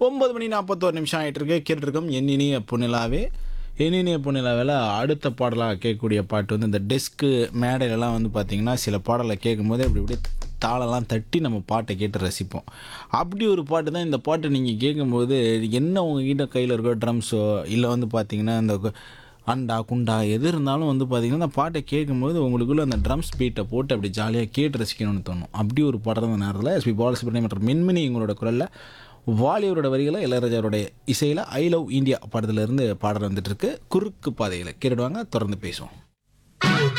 ஒன்பது மணி நாற்பத்தோரு நிமிஷம் ஆகிட்டு இருக்கு கேட்டுருக்கோம் எண்ணினிய புனிலாவே எண்ணினிய புனிலாவில் அடுத்த பாடலாக கேட்கக்கூடிய பாட்டு வந்து இந்த டெஸ்க்கு மேடையிலலாம் வந்து பார்த்திங்கன்னா சில பாடலை கேட்கும்போது அப்படி இப்படி தாளெல்லாம் தட்டி நம்ம பாட்டை கேட்டு ரசிப்போம் அப்படி ஒரு பாட்டு தான் இந்த பாட்டை நீங்கள் கேட்கும்போது என்ன உங்ககிட்ட கையில் இருக்கோ ட்ரம்ஸோ இல்லை வந்து பார்த்தீங்கன்னா இந்த கு- அண்டா குண்டா எது இருந்தாலும் வந்து பார்த்தீங்கன்னா அந்த பாட்டை கேட்கும்போது உங்களுக்குள்ள அந்த ட்ரம்ஸ் பீட்டை போட்டு அப்படி ஜாலியாக கேட்டு ரசிக்கணும்னு தோணும் அப்படி ஒரு படம் தான் நேரத்தில் எஸ்பி பாலசுப்ரமணியம் மற்றும் மின்மினி இவங்களோட குரலில் வாலியவரோட வரிகளை இளையராஜாவோடைய இசையில் ஐ லவ் இந்தியா படத்துலேருந்து பாடல் வந்துட்டு இருக்கு குறுக்கு பாதையில் கேட்டுடுவாங்க தொடர்ந்து பேசுவோம்